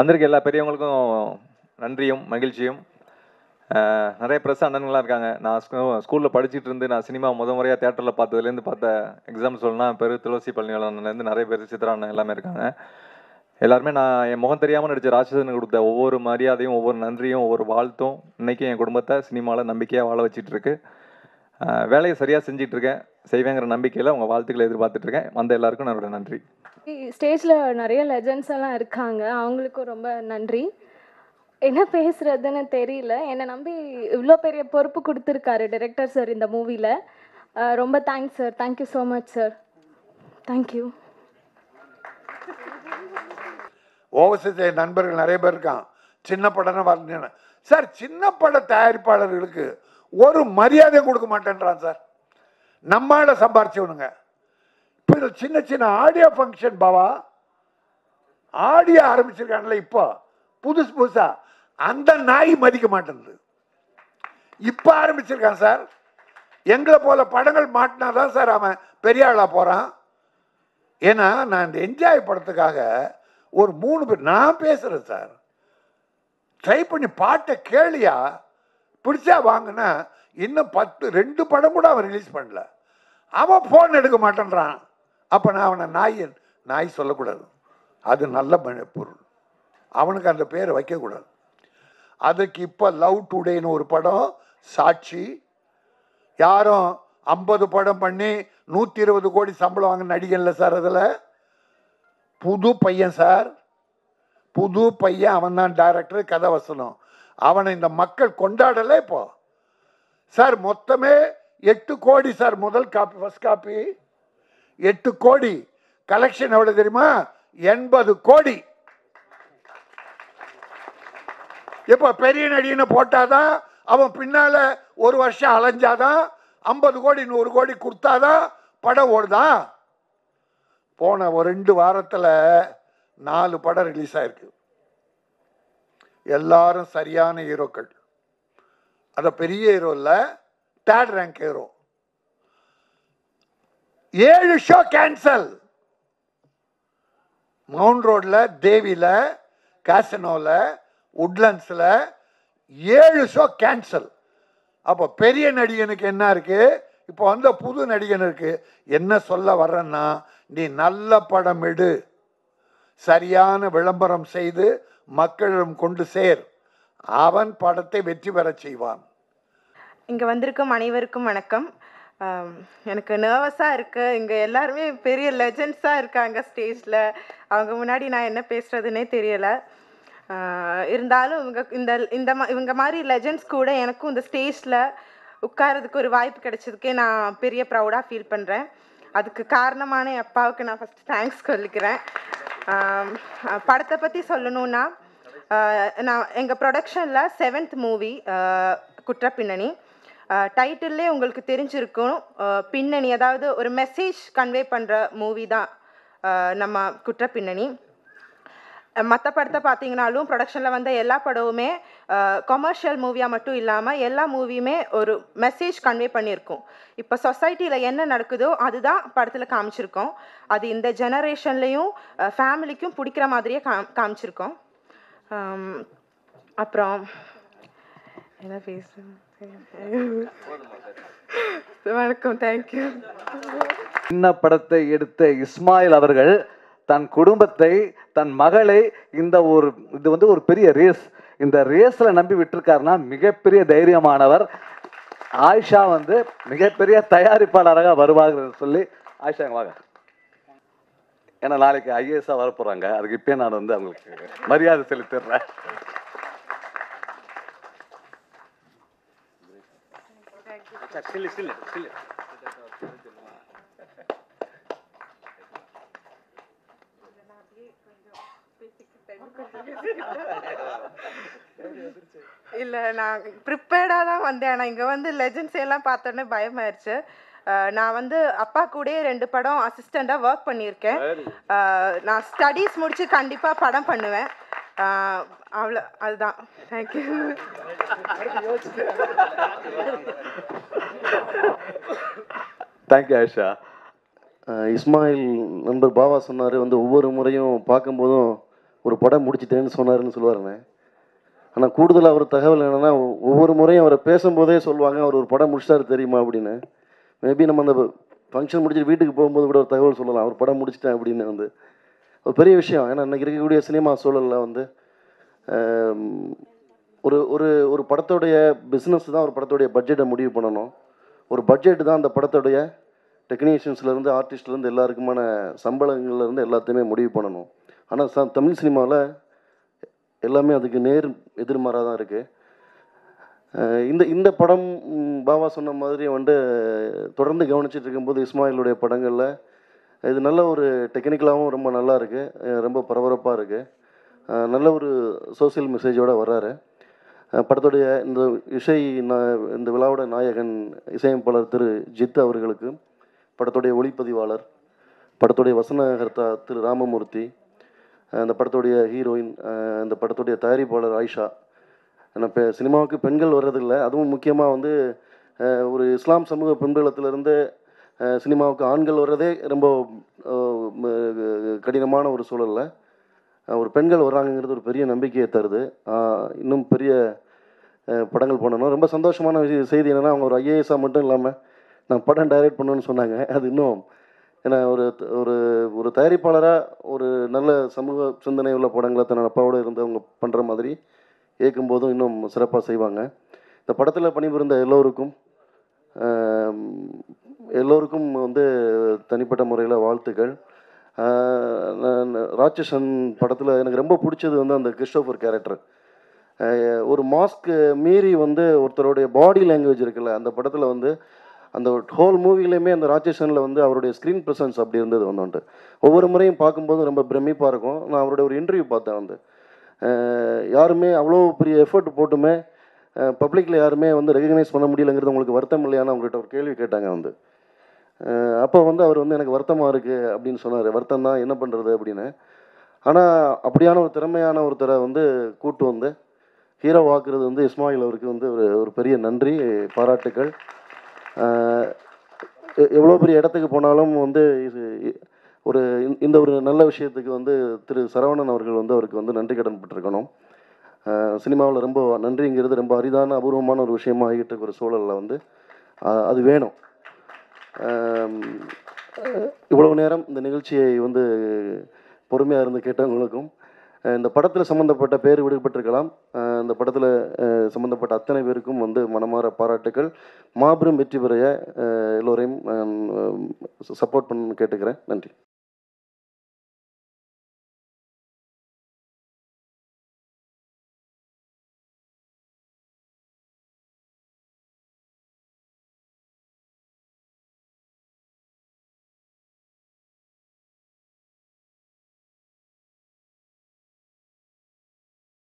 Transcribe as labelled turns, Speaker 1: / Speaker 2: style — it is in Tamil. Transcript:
Speaker 1: வந்திருக்க எல்லா பெரியவங்களுக்கும் நன்றியும் மகிழ்ச்சியும் அஹ் நிறைய ப்ரெஸ் அண்ணன்களாம் இருக்காங்க நான் ஸ்கூலில் படிச்சுட்டு இருந்து நான் சினிமா முத முறையாக தேட்டரில் பார்த்ததுலேருந்து பார்த்த எக்ஸாம் சொல்லணும்னா பெரு துளசி பழனியாளன்லேருந்து நிறைய பேர் சித்ரா அண்ணன் எல்லாமே இருக்காங்க எல்லாருமே நான் என் முகம் தெரியாமல் நடித்த ராட்சசனுக்கு கொடுத்த ஒவ்வொரு மரியாதையும் ஒவ்வொரு நன்றியும் ஒவ்வொரு வாழ்த்தும் இன்னைக்கும் என் குடும்பத்தை சினிமாவில் நம்பிக்கையாக வாழ வச்சிட்டு இருக்கு அஹ் வேலையை சரியாக செஞ்சிட்டு இருக்கேன் செய்வேங்கிற நம்பிக்கையில் உங்கள் வாழ்த்துக்களை எதிர்பார்த்துட்டு இருக்கேன் வந்த எல்லாருக்கும் என்னோட நன்றி
Speaker 2: ஸ்டேஜில் நிறைய லெஜண்ட்ஸ் எல்லாம் இருக்காங்க அவங்களுக்கும் ரொம்ப நன்றி என்ன பேசுறதுன்னு தெரியல என்னை நம்பி இவ்வளோ பெரிய பொறுப்பு கொடுத்துருக்காரு டைரக்டர் சார் இந்த மூவியில் ரொம்ப thanks sir thank you so much sir thank you
Speaker 3: overseas நண்பர்கள் நிறைய பேர் இருக்கான் சின்ன படம்னு வரணும் சார் சின்ன பட தயாரிப்பாளர்களுக்கு ஒரு மரியாதையும் கொடுக்க மாட்டேன்றான் சார் நம்மால சம்பாரிச்சவனுங்க இப்போ இது சின்ன சின்ன ஆடியோ ஃபங்க்ஷன் பாவா ஆடியோ ஆரம்பிச்சிருக்காங்கல்ல இப்போ புதுசு புதுசா அந்த நாய் மதிக்க மாட்டேங்குது இப்போ ஆரம்பிச்சிருக்கான் சார் எங்களை போல படங்கள் மாட்டினாதான் சார் அவன் பெரிய ஆளா போறான் ஏன்னா நான் இந்த என்ஜாய் படத்துக்காக ஒரு மூணு பேர் நான் பேசுறேன் சார் ட்ரை பண்ணி பாட்டை கேளியா பிடிச்சா வாங்கினா இன்னும் பத்து ரெண்டு படம் கூட அவன் ரிலீஸ் பண்ணல அவன் ஃபோன் எடுக்க மாட்டேன்றான் அப்போ நான் அவனை நாய் நாய் சொல்லக்கூடாது அது நல்ல ம- பொருள் அவனுக்கு அந்த பேரை வைக்கக்கூடாது அதுக்கு இப்போ லவ் டுடேன்னு ஒரு படம் சாட்சி யாரும் ஐம்பது படம் பண்ணி நூற்றி இருபது கோடி சம்பளம் வாங்க நடிகன்ல சார் அதில் புது பையன் சார் புது பையன் அவன் தான் டைரக்டர் கதை வசனம் அவனை இந்த மக்கள் கொண்டாடல இப்போ சார் மொத்தமே எட்டு கோடி சார் முதல் காப்பி ஃபர்ஸ்ட் காப்பி எட்டு கோடி கலெக்ஷன் எவ்வளவு தெரியுமா எண்பது கோடி இப்போ பெரிய நடிகனை போட்டாதான் அவன் பின்னால ஒரு வருஷம் அலைஞ்சாதான் ஐம்பது கோடி நூறு கோடி கொடுத்தாதான் படம் ஓடுதா போன ஒரு ரெண்டு வாரத்துல நாலு படம் ரிலீஸ் ஆயிருக்கு எல்லாரும் சரியான ஹீரோக்கள் அத பெரிய ஹீரோ இல்ல தேர்ட் ரேங்க் ஹீரோ ஏழு ஷோ கேன்சல் மவுண்ட் ரோட்ல தேவியில காசனோல உட்லண்ட்ஸ்ல ஏழு ஷோ கேன்சல் அப்போ பெரிய நடிகனுக்கு என்ன இருக்கு இப்போ வந்த புது நடிகனுக்கு என்ன சொல்ல வர்றேன்னா நீ நல்ல படம் எடு சரியான விளம்பரம் செய்து மக்களிடம் கொண்டு சேர் அவன் படத்தை வெற்றி பெறச் செய்வான்
Speaker 4: இங்கே வந்திருக்கும் அனைவருக்கும் வணக்கம் ஆம், எனக்கு நர்வஸாக இருக்குது இங்கே எல்லாருமே பெரிய லெஜண்ட்ஸாக இருக்காங்க ஸ்டேஜில் அவங்க முன்னாடி நான் என்ன பேசுகிறதுனே தெரியலை இருந்தாலும் இவங்க இந்த இந்த மா இவங்க மாதிரி லெஜண்ட்ஸ் கூட எனக்கும் இந்த ஸ்டேஜில் உட்காரதுக்கு ஒரு வாய்ப்பு கிடைச்சதுக்கே நான் பெரிய ப்ரௌடாக ஃபீல் பண்ணுறேன் அதுக்கு காரணமான என் அப்பாவுக்கு நான் ஃபஸ்ட்டு தேங்க்ஸ் சொல்லிக்கிறேன் ஆம், அஹ் படத்தை பற்றி சொல்லணுன்னா ஆஹ் நான் எங்கள் ப்ரொடக்ஷனில் செவன்த் மூவி குற்றப்பின்னணி டைட்டில்லே உங்களுக்கு தெரிஞ்சிருக்கும் ஆஹ் பின்னணி அதாவது ஒரு மெசேஜ் கன்வே பண்ணுற மூவி தான் ஆஹ் நம்ம குற்றப்பின்னணி மற்ற படத்தை பார்த்தீங்கனாலும் ப்ரொடக்ஷனில் வந்த எல்லா படமுமே கமர்ஷியல் மூவியாக மட்டும் இல்லாமல் எல்லா மூவியுமே ஒரு மெசேஜ் கன்வே பண்ணியிருக்கோம் இப்போ சொசைட்டியில் என்ன நடக்குதோ அதுதான் படத்தில் காமிச்சிருக்கோம் அது இந்த ஜெனரேஷன்லேயும் ஃபேமிலிக்கும் பிடிக்கிற மாதிரியே காம் காமிச்சிருக்கோம் ஆம், அப்புறம் என்ன பேசுறேன் வணக்கம் தேங்க்யூ
Speaker 5: சின்ன படத்தை எடுத்த இஸ்மாயில் அவர்கள் தன் குடும்பத்தை தன் மகளை இந்த ஒரு இது வந்து ஒரு பெரிய ரேஸ் இந்த ரேஸ்ல நம்பி விட்டிருக்காருன்னா மிகப்பெரிய தைரியமானவர் ஆயிஷா வந்து மிகப்பெரிய தயாரிப்பாளராக வருவார்கள் சொல்லி ஆயிஷா இங்க வாங்க ஏன்னா நாளைக்கு ஐஏஎஸ்ஸாக வர போறாங்க அதுக்கு இப்பயே நான் வந்து அவங்களுக்கு மரியாதை செலுத்திடுறேன்
Speaker 4: இல்லை நான் ப்ரிப்பேர்டாக தான் வந்தேன் ஆனால் இங்கே வந்து லெஜண்ட்ஸ் எல்லாம் பார்த்தோன்னே பயமாயிருச்சு அஹ் நான் வந்து அப்பா கூடயே ரெண்டு படம் அசிஸ்டண்ட்டாக ஒர்க் பண்ணியிருக்கேன் அஹ் நான் ஸ்டடீஸ் முடிச்சு கண்டிப்பாக படம் பண்ணுவேன் அஹ் அவ்வளோ அதுதான் தேங்க்யூ
Speaker 5: தேங்க்யூ ஆயிஷா
Speaker 6: அஹ் இஸ்மாயில் நண்பர் பாபா சொன்னார் வந்து ஒவ்வொரு முறையும் பார்க்கும்போதும் ஒரு படம் முடிச்சிட்டேன்னு சொன்னாருன்னு சொல்லுவாருண்ணே ஆனால் கூடுதலாக அவர் தகவல் என்னென்னா ஒவ்வொரு முறையும் அவரை பேசும்போதே சொல்லுவாங்க அவர் ஒரு படம் முடிச்சிட்டாரு தெரியுமா அப்படின்னு மேபி நம்ம அந்த ஃபங்க்ஷன் முடிச்சுட்டு வீட்டுக்கு போகும்போது கூட ஒரு தகவல் சொல்லலாம் அவர் படம் முடிச்சிட்டேன் அப்படின்னு வந்து ஒரு பெரிய விஷயம் ஏன்னா இன்னைக்கு இருக்கக்கூடிய சினிமா சூழலில் வந்து ஆம், ஒரு ஒரு ஒரு படத்தோடைய பிஸ்னஸ் தான் ஒரு படத்தோடைய பட்ஜெட்டை முடிவு பண்ணணும் ஒரு பட்ஜெட் தான் அந்த படத்தோடைய டெக்னீஷியன்ஸ்லேருந்து ஆர்டிஸ்ட்லேருந்து எல்லாருக்குமான சம்பளங்கள்லேருந்து எல்லாத்தையுமே முடிவு பண்ணணும் ஆனால் ச தமிழ் சினிமாவில் எல்லாமே அதுக்கு நேர் எதிர்மாறாக தான் இருக்குது இந்த இந்த படம் ம், பாபா சொன்ன மாதிரி வந்து தொடர்ந்து கவனிச்சிட்டு இருக்கும்போது இஸ்மாயிலுடைய படங்களில் இது நல்ல ஒரு டெக்னிக்கலாகவும் ரொம்ப நல்லா இருக்குது ரொம்ப பரபரப்பாக இருக்குது நல்ல ஒரு சோஷியல் மெசேஜோடு வர்றாரு அஹ் படத்துடைய இந்த இசை நா- இந்த விழாவோட நாயகன் இசையமைப்பாளர் திரு ஜித் அவர்களுக்கு படத்துடைய ஒளிப்பதிவாளர் படத்துடைய வசனகர்த்தா திரு ராமமூர்த்தி அஹ் இந்த படத்துடைய ஹீரோயின் அஹ் இந்த படத்துடைய தயாரிப்பாளர் ஆயிஷா ஏன்னா இப்போ சினிமாவுக்கு பெண்கள் வர்றதில்ல அதுவும் முக்கியமாக வந்து அஹ் ஒரு இஸ்லாம் சமூக பின்புலத்திலிருந்து அஹ் சினிமாவுக்கு ஆண்கள் வர்றதே ரொம்ப அஹ் ம- கடினமான ஒரு சூழல்ல அஹ் ஒரு பெண்கள் வர்றாங்கங்கிறது ஒரு பெரிய நம்பிக்கையை தருது அஹ் இன்னும் பெரிய அஹ் படங்கள் பண்ணணும் ரொம்ப சந்தோஷமான விஷய செய்தி என்னென்னா அவங்க ஒரு ஐஏஎஸ்ஸாக மட்டும் இல்லாமல் நான் படம் டைரக்ட் பண்ணணும்னு சொன்னாங்க அது இன்னும் ஏன்னா ஒரு ஒரு ஒரு தயாரிப்பாளராக ஒரு நல்ல சமூக சிந்தனை உள்ள படங்களை தன் அப்பாவோடு இருந்து அவங்க பண்ணுற மாதிரி இயக்கும் போதும் இன்னும் சிறப்பாக செய்வாங்க இந்த படத்தில் பணிபுரிந்த எல்லோருக்கும் ஆம், எல்லோருக்கும் வந்து தனிப்பட்ட முறையில் வாழ்த்துக்கள் ஆஹ் நான் ராட்சசன் படத்தில் எனக்கு ரொம்ப பிடிச்சது வந்து அந்த கிறிஸ்டோஃபர் கேரக்டர் ஒரு மாஸ்க் மீறி வந்து ஒருத்தருடைய பாடி லாங்குவேஜ் இருக்குல்ல அந்த படத்தில் வந்து அந்த ஹோல் மூவிலையுமே அந்த ராட்சசனில் வந்து அவருடைய ஸ்க்ரீன் ப்ரெசன்ஸ் அப்படி இருந்தது வந்து வந்துட்டு ஒவ்வொரு முறையும் பார்க்கும்போது ரொம்ப பிரமிப்பாக இருக்கும் நான் அவருடைய ஒரு இன்டர்வியூ பார்த்தேன் வந்து அஹ் யாருமே அவ்வளோ பெரிய எஃபர்ட் போட்டுமே பப்ளிக்கில் யாருமே வந்து ரெகக்னைஸ் பண்ண முடியலங்கிறது உங்களுக்கு வருத்தம் இல்லையான்னு அவங்ககிட்ட ஒரு கேள்வி கேட்டாங்க வந்து அஹ் அப்போ வந்து அவர் வந்து எனக்கு வருத்தமாக இருக்குது அப்படின்னு சொன்னார் வருத்தம் தான் என்ன பண்ணுறது அப்படின்னு ஆனால் அப்படியான ஒரு திறமையான ஒருத்தரை வந்து கூட்டு வந்து ஹீரோ ஆக்குறது வந்து இஸ்மாயில் அவருக்கு வந்து ஒரு ஒரு பெரிய நன்றி பாராட்டுக்கள் அஹ் எ- எவ்வளோ பெரிய இடத்துக்கு போனாலும் வந்து இது ஒரு இந்த- இந்த ஒரு நல்ல விஷயத்துக்கு வந்து திரு சரவணன் அவர்கள் வந்து அவருக்கு வந்து நன்றி கடன் பட்டிருக்கணும் சினிமாவில் ரொம்ப நன்றிங்கிறது ரொம்ப அரிதான அபூர்வமான ஒரு விஷயமா ஆகிட்டு இருக்கிற சூழலில் வந்து அஹ் அது வேணும் ஆம், இவ்வளவு நேரம் இந்த நிகழ்ச்சியை வந்து பொறுமையாக இருந்து கேட்டவங்களுக்கும் அஹ் இந்த படத்தில் சம்மந்தப்பட்ட பேர் விடுபட்டிருக்கலாம் அஹ் இந்த படத்தில் சம்மந்தப்பட்ட அத்தனை பேருக்கும் வந்து மனமார பாராட்டுக்கள் மாபெரும் வெற்றி பெறைய அஹ் எல்லோரையும் சப்போர்ட் பண்ண கேட்டுக்கிறேன் நன்றி